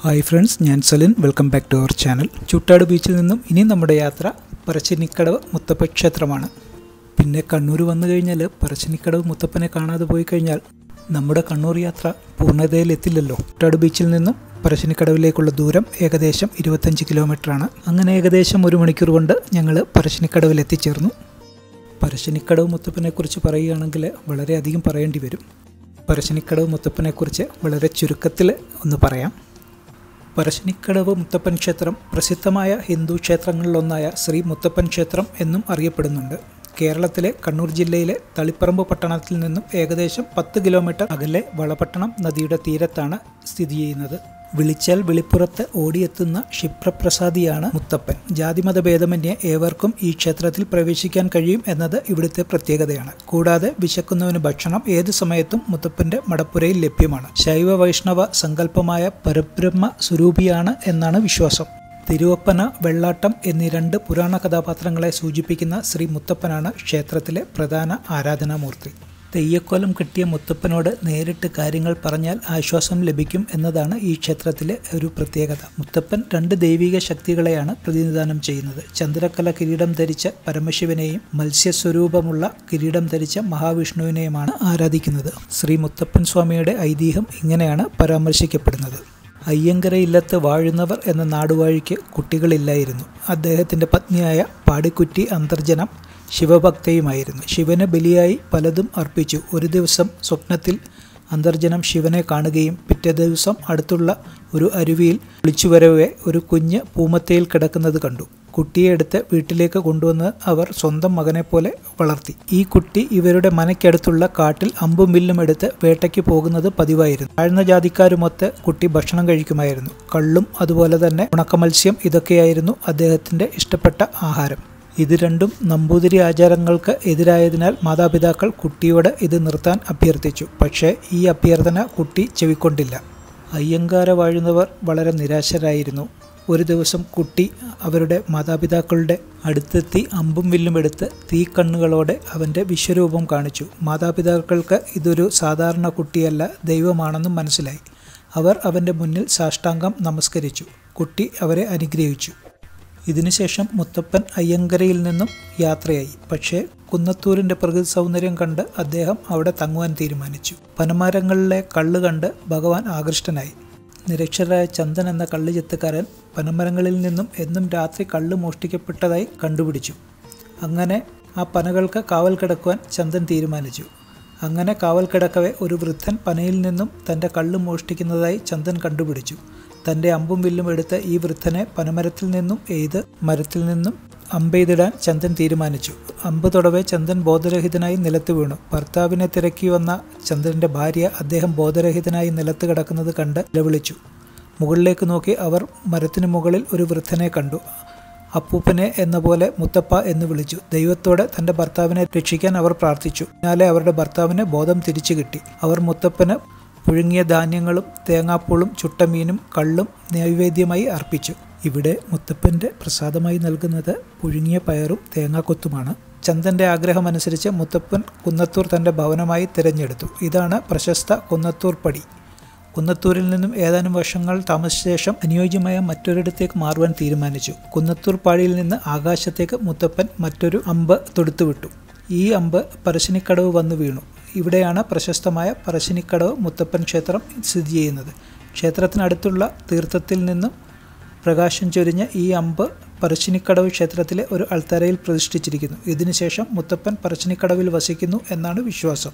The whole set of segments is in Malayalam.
ഹായ് ഫ്രണ്ട്സ് ഞാൻ Salin welcome back to our channel Chuttad ബീച്ചിൽ നിന്നും ഇനി നമ്മുടെ യാത്ര പറശ്ശിനിക്കടവ് മുത്തപ്പ ക്ഷേത്രമാണ് പിന്നെ കണ്ണൂർ വന്നു കഴിഞ്ഞാൽ പറശ്ശിനിക്കടവ് മുത്തപ്പനെ കാണാതെ പോയി കഴിഞ്ഞാൽ നമ്മുടെ കണ്ണൂർ യാത്ര പൂർണ്ണതയിലെത്തില്ലല്ലോ ചുട്ടാട് ബീച്ചിൽ നിന്നും പറശ്ശിനിക്കടവിലേക്കുള്ള ദൂരം ഏകദേശം ഇരുപത്തഞ്ച് കിലോമീറ്ററാണ് അങ്ങനെ ഏകദേശം ഒരു മണിക്കൂർ കൊണ്ട് ഞങ്ങൾ പറശ്ശിനിക്കടവിൽ എത്തിച്ചേർന്നു പറശ്ശിനിക്കടവ് മുത്തപ്പനെക്കുറിച്ച് പറയുകയാണെങ്കിൽ വളരെയധികം പറയേണ്ടി വരും പറശ്ശിനിക്കടവ് മുത്തപ്പനെക്കുറിച്ച് വളരെ ചുരുക്കത്തിൽ ഒന്ന് പറയാം പറശ്ശിനിക്കടവ് മുത്തപ്പൻ ക്ഷേത്രം പ്രസിദ്ധമായ ഹിന്ദു ക്ഷേത്രങ്ങളിലൊന്നായ ശ്രീ മുത്തപ്പൻ ക്ഷേത്രം എന്നും അറിയപ്പെടുന്നുണ്ട് കേരളത്തിലെ കണ്ണൂർ ജില്ലയിലെ തളിപ്പറമ്പ് പട്ടണത്തിൽ നിന്നും ഏകദേശം പത്ത് കിലോമീറ്റർ അകലെ വളപട്ടണം നദിയുടെ തീരത്താണ് സ്ഥിതി ചെയ്യുന്നത് വിളിച്ചാൽ വെളിപ്പുറത്ത് ഓടിയെത്തുന്ന ക്ഷിപ്രപ്രസാദിയാണ് മുത്തപ്പൻ ജാതിമത ഭേദമന്യേ ഏവർക്കും ഈ ക്ഷേത്രത്തിൽ പ്രവേശിക്കാൻ കഴിയും എന്നത് ഇവിടുത്തെ പ്രത്യേകതയാണ് കൂടാതെ വിശക്കുന്നവന് ഭക്ഷണം ഏത് സമയത്തും മുത്തപ്പന്റെ മടപ്പുരയിൽ ലഭ്യമാണ് ശൈവ വൈഷ്ണവ സങ്കല്പമായ പരബ്രഹ്മ സ്വരൂപിയാണ് എന്നാണ് വിശ്വാസം തിരുവപ്പന വെള്ളാട്ടം എന്നീ രണ്ട് പുരാണ കഥാപാത്രങ്ങളെ സൂചിപ്പിക്കുന്ന ശ്രീ മുത്തപ്പനാണ് ക്ഷേത്രത്തിലെ പ്രധാന ആരാധനാമൂർത്തി തെയ്യക്കോലം കിട്ടിയ മുത്തപ്പനോട് നേരിട്ട് കാര്യങ്ങൾ പറഞ്ഞാൽ ആശ്വാസം ലഭിക്കും എന്നതാണ് ഈ ക്ഷേത്രത്തിലെ ഒരു പ്രത്യേകത മുത്തപ്പൻ രണ്ട് ദൈവിക ശക്തികളെയാണ് പ്രതിനിധാനം ചെയ്യുന്നത് ചന്ദ്രക്കല കിരീടം ധരിച്ച പരമശിവനെയും മത്സ്യസ്വരൂപമുള്ള കിരീടം ധരിച്ച മഹാവിഷ്ണുവിനെയുമാണ് ആരാധിക്കുന്നത് ശ്രീ മുത്തപ്പൻ സ്വാമിയുടെ ഐതിഹ്യം ഇങ്ങനെയാണ് പരാമർശിക്കപ്പെടുന്നത് അയ്യങ്കര ഇല്ലത്ത് വാഴുന്നവർ എന്ന നാടുവാഴിക്ക് കുട്ടികളില്ലായിരുന്നു അദ്ദേഹത്തിൻ്റെ പത്നിയായ പാടിക്കുറ്റി അന്തർജനം ശിവഭക്തയുമായിരുന്നു ശിവന് ബലിയായി പലതും അർപ്പിച്ചു ഒരു ദിവസം സ്വപ്നത്തിൽ അന്തർജനം ശിവനെ കാണുകയും പിറ്റേ ദിവസം അടുത്തുള്ള ഒരു അരുവിയിൽ വിളിച്ചുവരവെ ഒരു കുഞ്ഞ് പൂമത്തയിൽ കിടക്കുന്നത് കണ്ടു കുട്ടിയെ എടുത്ത് വീട്ടിലേക്ക് കൊണ്ടുവന്ന് അവർ സ്വന്തം മകനെ പോലെ വളർത്തി ഈ കുട്ടി ഇവരുടെ മനയ്ക്കടുത്തുള്ള കാട്ടിൽ അമ്പും വില്ലും എടുത്ത് വേട്ടയ്ക്ക് പോകുന്നത് പതിവായിരുന്നു താഴ്ന്ന ജാതിക്കാരുമൊത്ത് കുട്ടി ഭക്ഷണം കഴിക്കുമായിരുന്നു കള്ളും അതുപോലെ തന്നെ ഉണക്കമത്സ്യം ഇതൊക്കെയായിരുന്നു അദ്ദേഹത്തിൻ്റെ ഇഷ്ടപ്പെട്ട ആഹാരം ഇത് രണ്ടും നമ്പൂതിരി ആചാരങ്ങൾക്ക് എതിരായതിനാൽ മാതാപിതാക്കൾ കുട്ടിയോട് ഇത് നിർത്താൻ അഭ്യർത്ഥിച്ചു പക്ഷേ ഈ അഭ്യർത്ഥന കുട്ടി ചെവിക്കൊണ്ടില്ല അയ്യങ്കാര വാഴുന്നവർ വളരെ നിരാശരായിരുന്നു ഒരു ദിവസം കുട്ടി അവരുടെ മാതാപിതാക്കളുടെ അടുത്തെത്തി അമ്പും വില്ലും എടുത്ത് തീക്കണ്ണുകളോടെ അവൻ്റെ വിശ്വരൂപം കാണിച്ചു മാതാപിതാക്കൾക്ക് ഇതൊരു സാധാരണ കുട്ടിയല്ല ദൈവമാണെന്നും മനസ്സിലായി അവർ അവൻ്റെ മുന്നിൽ സാഷ്ടാംഗം നമസ്കരിച്ചു കുട്ടി അവരെ അനുഗ്രഹിച്ചു ഇതിനുശേഷം മുത്തപ്പൻ അയ്യങ്കരയിൽ നിന്നും യാത്രയായി പക്ഷേ കുന്നത്തൂരിൻ്റെ പ്രകൃതി സൗന്ദര്യം കണ്ട് അദ്ദേഹം അവിടെ തങ്ങുവാൻ തീരുമാനിച്ചു പനമരങ്ങളിലെ കള്ള് കണ്ട് ഭഗവാൻ ആകൃഷ്ടനായി നിരക്ഷരായ ചന്ദൻ എന്ന കള്ള് ചെത്തുകാരൻ പനമരങ്ങളിൽ നിന്നും എന്നും രാത്രി കള്ള് മോഷ്ടിക്കപ്പെട്ടതായി കണ്ടുപിടിച്ചു അങ്ങനെ ആ പനകൾക്ക് കാവൽ കിടക്കുവാൻ ചന്ദൻ തീരുമാനിച്ചു അങ്ങനെ കാവൽ കിടക്കവെ ഒരു വൃദ്ധൻ പനയിൽ നിന്നും തൻ്റെ കള്ള് മോഷ്ടിക്കുന്നതായി ചന്ദൻ കണ്ടുപിടിച്ചു തൻ്റെ അമ്പും വില്ലും എടുത്ത് ഈ വൃദ്ധനെ പനമരത്തിൽ നിന്നും എയ്ത് മരത്തിൽ നിന്നും അമ്പെയ്തിടാൻ ചന്ദൻ തീരുമാനിച്ചു അമ്പ് തൊടവെ ചന്ദൻ ബോധരഹിതനായി നിലത്ത് വീണു ഭർത്താവിനെ തിരക്കി വന്ന ചന്ദ്രൻ്റെ ഭാര്യ അദ്ദേഹം ബോധരഹിതനായി നിലത്ത് കിടക്കുന്നത് കണ്ട് നിലവിളിച്ചു മുകളിലേക്ക് നോക്കി അവർ മരത്തിനു മുകളിൽ ഒരു വൃദ്ധനെ കണ്ടു അപ്പൂപ്പനെ എന്ന പോലെ മുത്തപ്പ എന്ന് വിളിച്ചു ദൈവത്തോടെ തൻ്റെ ഭർത്താവിനെ രക്ഷിക്കാൻ അവർ പ്രാർത്ഥിച്ചു പിന്നാലെ അവരുടെ ഭർത്താവിന് ബോധം തിരിച്ചു കിട്ടി അവർ മുത്തപ്പന് പുഴുങ്ങിയ ധാന്യങ്ങളും തേങ്ങാപ്പൂളും ചുട്ടമീനും കള്ളും നൈവേദ്യമായി അർപ്പിച്ചു ഇവിടെ മുത്തപ്പൻ്റെ പ്രസാദമായി നൽകുന്നത് പുഴുങ്ങിയ പയറും തേങ്ങാക്കൊത്തുമാണ് ചന്ദൻ്റെ ആഗ്രഹമനുസരിച്ച് മുത്തപ്പൻ കുന്നത്തൂർ തൻ്റെ ഭവനമായി തിരഞ്ഞെടുത്തു ഇതാണ് പ്രശസ്ത കുന്നത്തൂർ പടി കുന്നത്തൂരിൽ നിന്നും ഏതാനും വർഷങ്ങൾ താമസിച്ച ശേഷം അനുയോജ്യമായ മറ്റൊരിടത്തേക്ക് മാറുവാൻ തീരുമാനിച്ചു കുന്നത്തൂർ പാടിയിൽ നിന്ന് ആകാശത്തേക്ക് മുത്തപ്പൻ മറ്റൊരു അമ്പ് തൊടുത്തുവിട്ടു ഈ അമ്പ് പറശ്ശിനിക്കടവ് വന്നു വീണു ഇവിടെയാണ് പ്രശസ്തമായ പറശ്ശിനിക്കടവ് മുത്തപ്പൻ ക്ഷേത്രം സ്ഥിതി ചെയ്യുന്നത് ക്ഷേത്രത്തിനടുത്തുള്ള തീർത്ഥത്തിൽ നിന്നും പ്രകാശം ചൊരിഞ്ഞ ഈ അമ്പ് പറശ്ശിനിക്കടവ് ക്ഷേത്രത്തിലെ ഒരു അൾത്തറയിൽ പ്രതിഷ്ഠിച്ചിരിക്കുന്നു ഇതിനുശേഷം മുത്തപ്പൻ പറശ്ശിനിക്കടവിൽ വസിക്കുന്നു എന്നാണ് വിശ്വാസം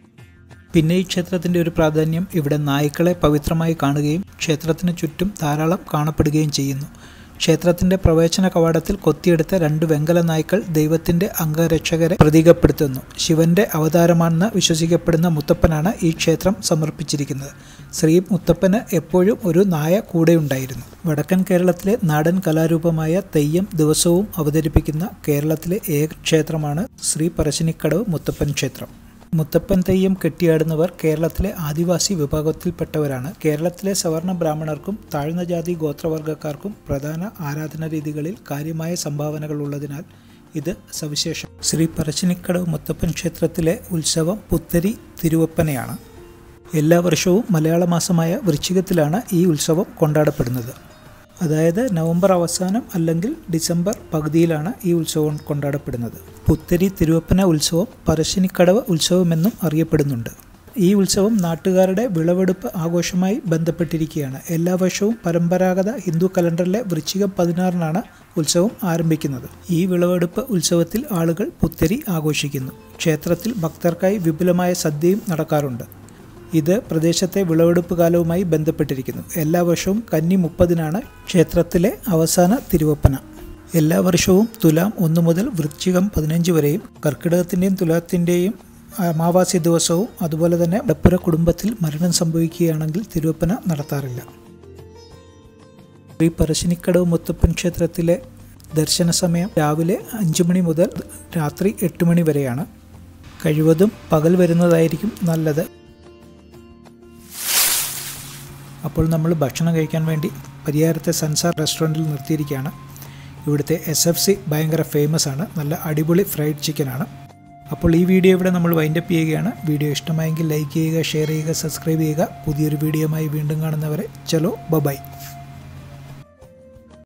പിന്നെ ഈ ക്ഷേത്രത്തിൻ്റെ ഒരു പ്രാധാന്യം ഇവിടെ നായ്ക്കളെ പവിത്രമായി കാണുകയും ക്ഷേത്രത്തിന് ചുറ്റും ധാരാളം കാണപ്പെടുകയും ചെയ്യുന്നു ക്ഷേത്രത്തിന്റെ പ്രവേശന കവാടത്തിൽ കൊത്തിയെടുത്ത രണ്ട് വെങ്കല നായ്ക്കൾ ദൈവത്തിന്റെ അംഗരക്ഷകരെ പ്രതീകപ്പെടുത്തുന്നു ശിവന്റെ അവതാരമാണെന്ന് വിശ്വസിക്കപ്പെടുന്ന മുത്തപ്പനാണ് ഈ ക്ഷേത്രം സമർപ്പിച്ചിരിക്കുന്നത് ശ്രീ മുത്തപ്പന് എപ്പോഴും ഒരു നായ കൂടെയുണ്ടായിരുന്നു വടക്കൻ കേരളത്തിലെ നാടൻ കലാരൂപമായ തെയ്യം ദിവസവും അവതരിപ്പിക്കുന്ന കേരളത്തിലെ ഏക ക്ഷേത്രമാണ് ശ്രീ പറശ്ശിനിക്കടവ് മുത്തപ്പൻ ക്ഷേത്രം മുത്തപ്പൻ തെയ്യം കെട്ടിയാടുന്നവർ കേരളത്തിലെ ആദിവാസി വിഭാഗത്തിൽപ്പെട്ടവരാണ് കേരളത്തിലെ സവർണ ബ്രാഹ്മണർക്കും താഴ്ന്ന ജാതി ഗോത്രവർഗക്കാർക്കും പ്രധാന ആരാധനാ രീതികളിൽ കാര്യമായ സംഭാവനകൾ ഉള്ളതിനാൽ ഇത് സവിശേഷം ശ്രീ പറശ്ശിനിക്കടവ് മുത്തപ്പൻ ക്ഷേത്രത്തിലെ ഉത്സവം പുത്തരി തിരുവപ്പനയാണ് എല്ലാ വർഷവും മലയാള മാസമായ വൃശ്ചികത്തിലാണ് ഈ ഉത്സവം കൊണ്ടാടപ്പെടുന്നത് അതായത് നവംബർ അവസാനം അല്ലെങ്കിൽ ഡിസംബർ പകുതിയിലാണ് ഈ ഉത്സവം കൊണ്ടാടപ്പെടുന്നത് പുത്തരി തിരുവപ്പന ഉത്സവം പറശ്ശിനിക്കടവ് ഉത്സവമെന്നും അറിയപ്പെടുന്നുണ്ട് ഈ ഉത്സവം നാട്ടുകാരുടെ വിളവെടുപ്പ് ആഘോഷമായി ബന്ധപ്പെട്ടിരിക്കുകയാണ് എല്ലാ വർഷവും പരമ്പരാഗത ഹിന്ദു കലണ്ടറിലെ വൃശ്ചികം പതിനാറിനാണ് ഉത്സവം ആരംഭിക്കുന്നത് ഈ വിളവെടുപ്പ് ഉത്സവത്തിൽ ആളുകൾ പുത്തരി ആഘോഷിക്കുന്നു ക്ഷേത്രത്തിൽ ഭക്തർക്കായി വിപുലമായ സദ്യയും നടക്കാറുണ്ട് ഇത് പ്രദേശത്തെ വിളവെടുപ്പ് കാലവുമായി ബന്ധപ്പെട്ടിരിക്കുന്നു എല്ലാ വർഷവും കന്നി മുപ്പതിനാണ് ക്ഷേത്രത്തിലെ അവസാന തിരുവപ്പന എല്ലാ വർഷവും തുലാം ഒന്ന് മുതൽ വൃശ്ചികം പതിനഞ്ച് വരെയും കർക്കിടകത്തിൻ്റെയും തുലാത്തിൻ്റെയും അമാവാസി ദിവസവും അതുപോലെ തന്നെ ഡപ്പുര കുടുംബത്തിൽ മരണം സംഭവിക്കുകയാണെങ്കിൽ തിരുവപ്പന നടത്താറില്ല ശ്രീ പറശ്ശിനിക്കടവ് മുത്തപ്പൻ ക്ഷേത്രത്തിലെ ദർശന സമയം രാവിലെ അഞ്ച് മണി മുതൽ രാത്രി എട്ട് മണി വരെയാണ് കഴിവതും പകൽ വരുന്നതായിരിക്കും നല്ലത് അപ്പോൾ നമ്മൾ ഭക്ഷണം കഴിക്കാൻ വേണ്ടി പരിയാരത്തെ സൻസാർ റെസ്റ്റോറൻറ്റിൽ നിർത്തിയിരിക്കുകയാണ് ഇവിടുത്തെ എസ് എഫ് സി ഭയങ്കര ഫേമസ് ആണ് നല്ല അടിപൊളി ഫ്രൈഡ് ചിക്കനാണ് അപ്പോൾ ഈ വീഡിയോ ഇവിടെ നമ്മൾ വൈൻഡപ്പ് ചെയ്യുകയാണ് വീഡിയോ ഇഷ്ടമായെങ്കിൽ ലൈക്ക് ചെയ്യുക ഷെയർ ചെയ്യുക സബ്സ്ക്രൈബ് ചെയ്യുക പുതിയൊരു വീഡിയോയുമായി വീണ്ടും കാണുന്നവരെ ചലോ ബൈ